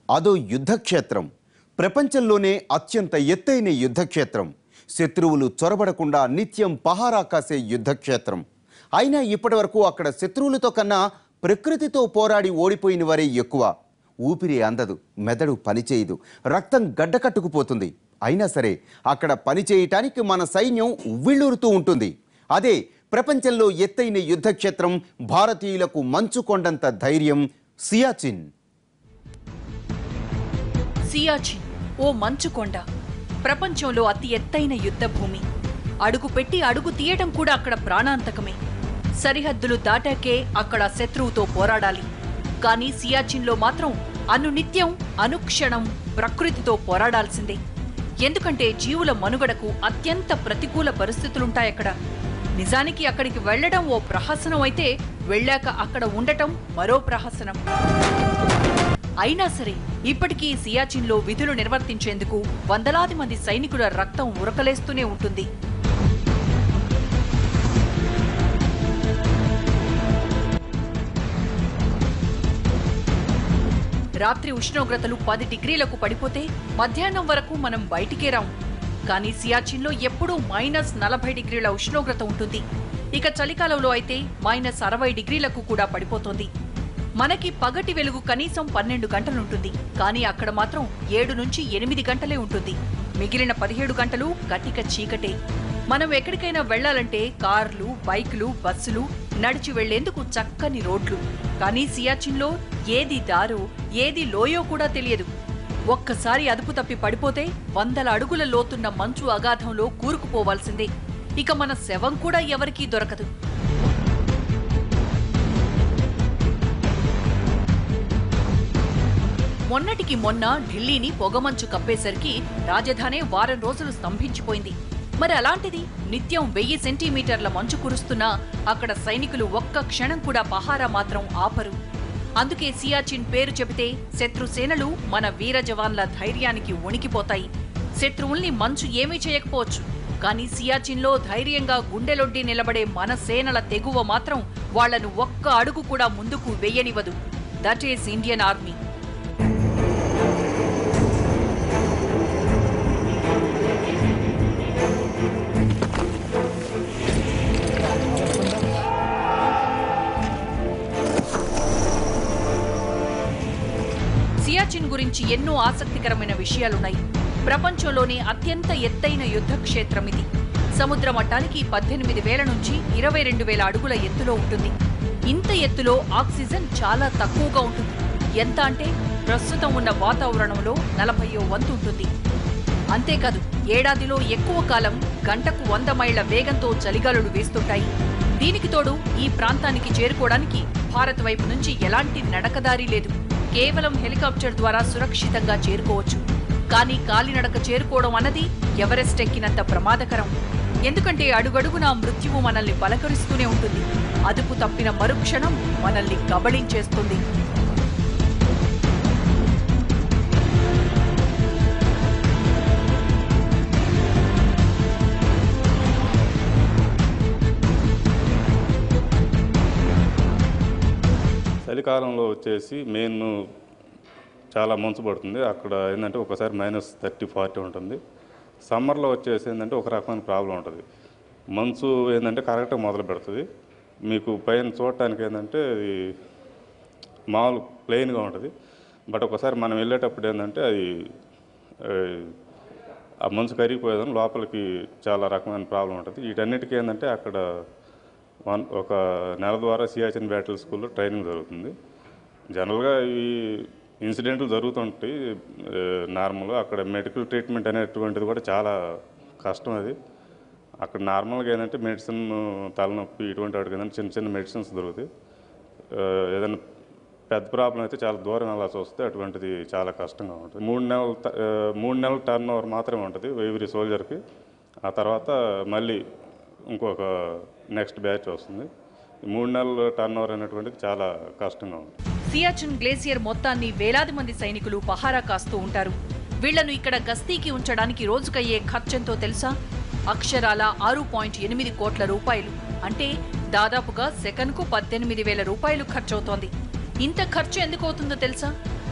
అదో యుద్ధక్షేత్రం ప్రపంచంలోనే అత్యంత ఎత్తైన యుద్ధక్షేత్రం శత్రువులు చొరబడకుండా నిత్యం పహారా కాసే యుద్ధక్షేత్రం అయినా ఇప్పటివరకు అక్కడ శత్రువులతో కన్నా ప్రకృతితో పోరాడి ఓడిపోయిన వారే ఎక్కువ ఊపిరి అందదు మెదడు పనిచేయదు రక్తం గడ్డకట్టుకుపోతుంది అయినా సరే అక్కడ పనిచేయటానికి మన సైన్యం ఉవ్విళ్ళూరుతూ ఉంటుంది అదే ప్రపంచంలో ఎత్తైన యుద్ధక్షేత్రం భారతీయులకు మంచు కొండంత ధైర్యం సియాచిన్ సియాచిన్ ఓ మంచు కొండ ప్రపంచంలో అతి ఎత్తైన యుద్ధ భూమి అడుగు పెట్టి అడుగు తీయటం కూడా అక్కడ ప్రాణాంతకమే సరిహద్దులు దాటాకే అక్కడ శత్రువుతో పోరాడాలి కానీ సియాచిన్లో మాత్రం అనునిత్యం అనుక్షణం ప్రకృతితో పోరాడాల్సిందే ఎందుకంటే జీవుల మనుగడకు అత్యంత ప్రతికూల పరిస్థితులుంటాయక్కడ నిజానికి అక్కడికి వెళ్ళడం ఓ ప్రహసనం అయితే వెళ్ళాక అక్కడ ఉండటం మరో ప్రహసనం అయినా సరే ఇప్పటికీ సియాచిన్లో విధులు నిర్వర్తించేందుకు వందలాది మంది సైనికుల రక్తం ఉరకలేస్తూనే ఉంటుంది రాత్రి ఉష్ణోగ్రతలు పది డిగ్రీలకు పడిపోతే మధ్యాహ్నం వరకు మనం బయటికే రాం కానీ సియాచిన్లో ఎప్పుడూ మైనస్ నలభై డిగ్రీల ఉష్ణోగ్రత ఉంటుంది ఇక చలికాలంలో అయితే మైనస్ అరవై డిగ్రీలకు కూడా పడిపోతుంది మనకి పగటి వెలుగు కనీసం పన్నెండు గంటలుంటుంది కానీ అక్కడ మాత్రం ఏడు నుంచి ఎనిమిది గంటలే ఉంటుంది మిగిలిన పదిహేడు గంటలు కటిక చీకటే మనం ఎక్కడికైనా వెళ్ళాలంటే కార్లు బైకులు బస్సులు నడిచి వెళ్లేందుకు చక్కని రోడ్లు కానీ సియాచిన్లో ఏది దారో ఏది లోయో కూడా తెలియదు ఒక్కసారి అదుపు తప్పి పడిపోతే వందల అడుగుల లోతున్న మంచు అగాధంలో కూరుకుపోవాల్సిందే ఇక మన శవం కూడా ఎవరికీ దొరకదు మొన్నటికి మొన్న ఢిల్లీని పొగమంచు కప్పేసరికి రాజధానే వారం రోజులు స్తంభించిపోయింది మరి అలాంటిది నిత్యం వెయ్యి సెంటీమీటర్ల మంచు కురుస్తున్నా అక్కడ సైనికులు ఒక్క క్షణం కూడా పహారా మాత్రం ఆపరు అందుకే సియాచిన్ పేరు చెబితే శత్రు సేనలు మన వీర జవాన్ల ధైర్యానికి వణికిపోతాయి శత్రువుల్ని మంచు ఏమీ చేయకపోవచ్చు కానీ సియాచిన్లో ధైర్యంగా గుండెలొడ్డి నిలబడే మన సేనల తెగువ మాత్రం వాళ్లను ఒక్క అడుగు కూడా ముందుకు వెయ్యనివ్వదు that is Indian Army Siachen గురించి ఎన్నో ఆసక్తికరమైన విషయాలున్నాయి ప్రపంచంలోనే అత్యంత ఎత్తైన యుద్ధ క్షేత్రం ఇది సముద్ర మట్టానికి పద్దెనిమిది వేల నుంచి ఇరవై రెండు వేల అడుగుల ఎత్తులో ఉంటుంది ఇంత ఎత్తులో ఆక్సిజన్ చాలా తక్కువగా ఉంటుంది ఎంత అంటే ప్రస్తుతం ఉన్న వాతావరణంలో నలభైయో వంతు ఉంటుంది అంతేకాదు ఏడాదిలో ఎక్కువ కాలం గంటకు వంద మైళ్ల వేగంతో చలిగాలులు వేస్తుంటాయి దీనికి తోడు ఈ ప్రాంతానికి చేరుకోవడానికి భారత్ వైపు నుంచి ఎలాంటి నడకదారి లేదు కేవలం హెలికాప్టర్ ద్వారా సురక్షితంగా చేరుకోవచ్చు కానీ కాలినడక చేరుకోవడం అన్నది ఎవరెస్ట్ ఎక్కినంత ప్రమాదకరం ఎందుకంటే అడుగడుగునా మృత్యువు మనల్ని పలకరిస్తూనే ఉంటుంది అదుపు తప్పిన మరుక్షణం మనల్ని కబళించేస్తుంది చలికాలంలో వచ్చేసి మెయిన్ చాలా మంచు పడుతుంది అక్కడ ఏంటంటే ఒకసారి మైనస్ థర్టీ ఫార్టీ ఉంటుంది సమ్మర్లో వచ్చేసి ఏంటంటే ఒక రకమైన ప్రాబ్లం ఉంటుంది మంచు ఏంటంటే కరెక్ట్గా మొదలు పెడుతుంది మీకు పైన చూడటానికి ఏంటంటే అది మామూలు ప్లెయిన్గా ఉంటుంది బట్ ఒకసారి మనం వెళ్ళేటప్పుడు ఏంటంటే అది ఆ, ఆ మంచు కరిగిపోయేదని లోపలికి చాలా రకమైన ప్రాబ్లం ఉంటుంది వీటన్నిటికీ ఏంటంటే అక్కడ వన్ ఒక నెల ద్వారా సియాచిన్ బ్యాటిల్ స్కూల్లో ట్రైనింగ్ జరుగుతుంది జనరల్గా ఈ ఇన్సిడెంట్లు జరుగుతుంటాయి ఆ, నార్మల్గా అక్కడ మెడికల్ ట్రీట్మెంట్ అనేటువంటిది కూడా చాలా కష్టం అది అక్కడ నార్మల్గా ఏంటంటే మెడిసిన్ తలనొప్పి ఇటువంటి వాటికి ఏంటంటే చిన్న చిన్న మెడిసిన్స్ దొరుకుతాయి ఆ, ఏదైనా పెద్ద ప్రాబ్లం అయితే చాలా దూరం వెళ్ళాల్సి వస్తే అటువంటిది చాలా కష్టంగా ఉంటుంది మూడు నెలల ట- ఆ, మూడు నెలల టర్న్ ఓవర్ మాత్రమే ఉంటుంది ఎవ్రీ సోల్జర్కి ఆ తర్వాత మళ్ళీ ఇంకొక నెక్స్ట్ బ్యాచ్ వస్తుంది ఈ మూడు నెలల టర్న్ ఓవర్ అనేటువంటిది చాలా కష్టంగా ఉంటుంది సియాచిన్ గ్లేసియర్ మొత్తాన్ని వేలాది మంది సైనికులు పహారా కాస్తూ ఉంటారు వీళ్లను ఇక్కడ గస్తీకి ఉంచడానికి రోజుకయ్యే ఖర్చెంతో తెలుసా అక్షరాల ఆరు పాయింట్ ఎనిమిది కోట్ల రూపాయలు అంటే దాదాపుగా సెకన్కు పద్దెనిమిది వేల రూపాయలు ఖర్చవుతోంది ఇంత ఖర్చు ఎందుకు అవుతుందో తెలుసా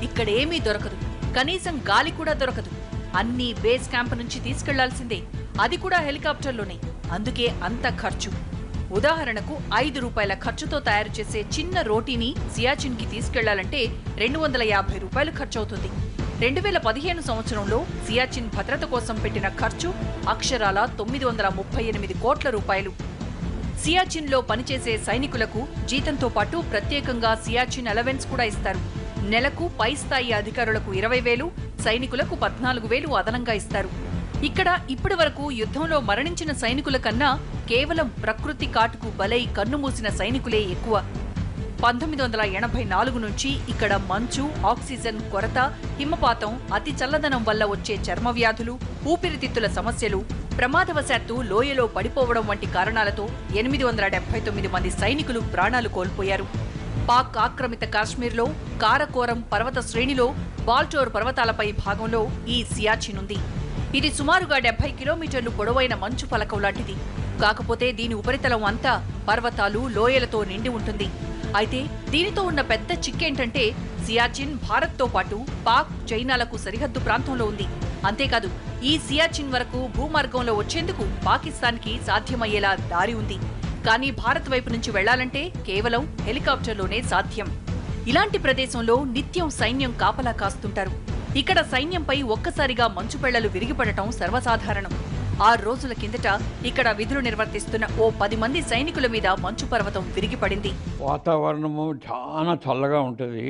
ఇక్కడేమీ దొరకదు కనీసం గాలి కూడా దొరకదు అన్నీ బేస్ క్యాంప్ నుంచి తీసుకెళ్లాల్సిందే అది కూడా హెలికాప్టర్లోనే అందుకే అంత ఖర్చు ఉదాహరణకు ఐదు రూపాయల ఖర్చుతో తయారు చేసే చిన్న రోటీని సియాచిన్ కి తీసుకెళ్లాలంటే రెండు వందల యాభై రూపాయలు ఖర్చవుతుంది రెండు వేల పదిహేను సంవత్సరంలో సియాచిన్ భద్రత కోసం పెట్టిన ఖర్చు అక్షరాల తొమ్మిది వందల ముప్పై ఎనిమిది కోట్ల రూపాయలు సియాచిన్లో పనిచేసే సైనికులకు జీతంతో పాటు ప్రత్యేకంగా సియాచిన్ అలవెన్స్ కూడా ఇస్తారు నెలకు పై స్థాయి అధికారులకు ఇరవై వేలు సైనికులకు పద్నాలుగు వేలు అదనంగా ఇస్తారు ఇక్కడ ఇప్పటి వరకు యుద్ధంలో మరణించిన సైనికుల కన్నా కేవలం ప్రకృతి కాటుకు బలై కన్నుమూసిన సైనికులే ఎక్కువ పంతొమ్మిది వందల ఎనభై నాలుగు నుంచి ఇక్కడ మంచు ఆక్సిజన్ కొరత హిమపాతం అతి చల్లదనం వల్ల వచ్చే చర్మ వ్యాధులు ఊపిరితిత్తుల సమస్యలు ప్రమాదవశాత్తు లోయలో పడిపోవడం వంటి కారణాలతో ఎనిమిది వందల డెబ్బై తొమ్మిది మంది సైనికులు ప్రాణాలు కోల్పోయారు పాక్ ఆక్రమిత కాశ్మీర్లో కారకోరం పర్వత శ్రేణిలో బాల్టోర్ పర్వతాలపై భాగంలో ఈ సియాచిన్ ఉంది ఇది సుమారుగా డెబ్బై కిలోమీటర్లు పొడవైన మంచు ఫలకం లాంటిది కాకపోతే దీని ఉపరితలం అంతా పర్వతాలు లోయలతో నిండి ఉంటుంది అయితే దీనితో ఉన్న పెద్ద చిక్కేంటంటే సియాచిన్ భారత్తో పాటు పాక్ చైనాలకు సరిహద్దు ప్రాంతంలో ఉంది అంతేకాదు ఈ సియాచిన్ వరకు భూమార్గంలో వచ్చేందుకు పాకిస్తాన్కి సాధ్యమయ్యేలా దారి ఉంది కానీ భారత్ వైపు నుంచి వెళ్లాలంటే కేవలం హెలికాప్టర్లోనే సాధ్యం ఇలాంటి ప్రదేశంలో నిత్యం సైన్యం కాపలా కాస్తుంటారు ఇక్కడ సైన్యంపై ఒక్కసారిగా మంచు పెళ్లలు విరిగిపడటం సర్వసాధారణం ఆరు రోజుల కిందట ఇక్కడ విధులు నిర్వర్తిస్తున్న ఓ పది మంది సైనికుల మీద మంచు పర్వతం విరిగిపడింది వాతావరణము చాలా చల్లగా ఉంటుంది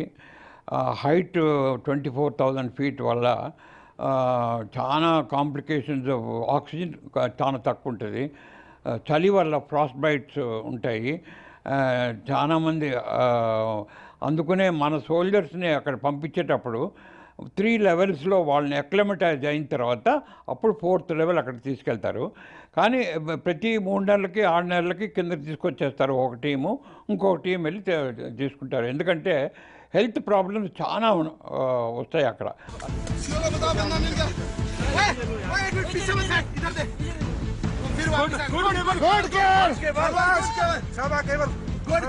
height twenty four thousand feet వల్ల ఆ, చాలా కాంప్లికేషన్స్ ఆక్సిజన్ చాలా తక్కువ ఉంటుంది ఆ, చలి వల్ల ఫ్రాస్ట్ బైట్స్ ఉంటాయి ఆ, చాలామంది ఆ, అందుకనే మన సోల్జర్స్ని అక్కడ పంపించేటప్పుడు త్రీ లెవెల్స్లో వాళ్ళని అక్లమటైజ్ అయిన తర్వాత అప్పుడు ఫోర్త్ లెవెల్ అక్కడ తీసుకెళ్తారు కానీ బ- ప్రతి మూడు నెలలకి ఆరు నెలలకి కిందకి తీసుకొచ్చేస్తారు ఒక టీము ఇంకొక టీం వెళ్ళి తీ- తీసుకుంటారు ఎందుకంటే హెల్త్ ప్రాబ్లమ్స్ చాలా ఉన్- ఆ, వస్తాయి అక్కడ सीओ को बताओ बंदा मिल गया ओए ओए एक मिनट पीछे मत हट इधर दे फिर वापस गुड गुड गुड के शाबाश शाबाश केवल गुड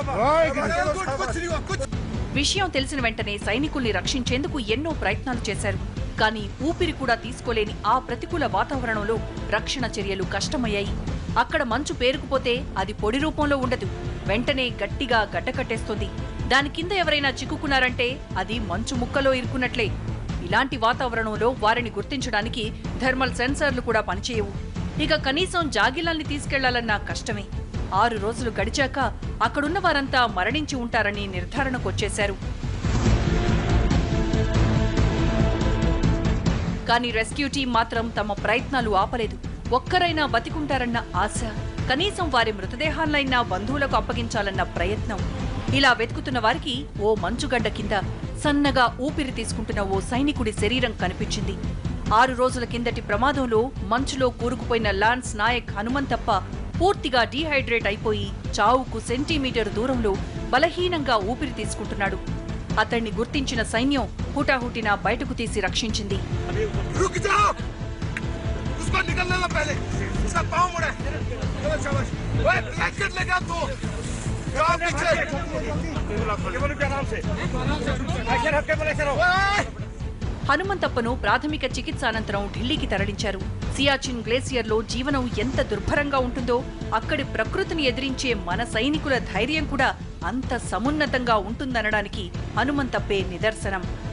केवल गुड कुछ नहीं हुआ कुछ విషయం తెలిసిన వెంటనే సైనికుల్ని రక్షించేందుకు ఎన్నో ప్రయత్నాలు చేశారు కానీ ఊపిరి కూడా తీసుకోలేని ఆ ప్రతికూల వాతావరణంలో రక్షణ చర్యలు కష్టమయ్యాయి అక్కడ మంచు పేరుకుపోతే అది పొడి రూపంలో ఉండదు వెంటనే గట్టిగా గడ్డకట్టేస్తుంది దాని కింద ఎవరైనా చిక్కుకున్నారంటే అది మంచు ముక్కలో ఇరుకున్నట్లే ఇలాంటి వాతావరణంలో వారిని గుర్తించడానికి థర్మల్ సెన్సార్లు కూడా పనిచేయవు ఇక కనీసం జాగిలాల్ని తీసుకెళ్లాలన్నా కష్టమే ఆరు రోజులు గడిచాక అక్కడున్న వారంతా మరణించి ఉంటారని నిర్ధారణకొచ్చేశారు కానీ రెస్క్యూ టీం మాత్రం తమ ప్రయత్నాలు ఆపలేదు ఒక్కరైనా బతికుంటారన్న ఆశ కనీసం వారి మృతదేహాలైనా బంధువులకు అప్పగించాలన్న ప్రయత్నం ఇలా వెతుకుతున్న వారికి ఓ మంచుగడ్డ కింద సన్నగా ఊపిరి తీసుకుంటున్న ఓ సైనికుడి శరీరం కనిపించింది ఆరు రోజుల కిందటి ప్రమాదంలో మంచులో కూరుకుపోయిన లాన్స్ నాయక్ హనుమంతప్ప పూర్తిగా డీహైడ్రేట్ అయిపోయి చావుకు సెంటీమీటర్ దూరంలో బలహీనంగా ఊపిరి తీసుకుంటున్నాడు అతన్ని గుర్తించిన సైన్యం హుటాహుటిన బయటకు తీసి రక్షించింది रुक जाओ उसको निकलने लो पहले उसका पाँव मुड़े चलो शाबाश ओए ब्लैंकेट लेके आ तू जाओ पीछे केवल के आराम से ऐसे रख के बोले चलो ओए హనుమంతప్పను ప్రాథమిక చికిత్స అనంతరం ఢిల్లీకి తరలించారు సియాచిన్ గ్లేసియర్లో జీవనం ఎంత దుర్భరంగా ఉంటుందో అక్కడి ప్రకృతిని ఎదిరించే మన సైనికుల ధైర్యం కూడా అంత సమున్నతంగా ఉంటుందనడానికి హనుమంతప్పే నిదర్శనం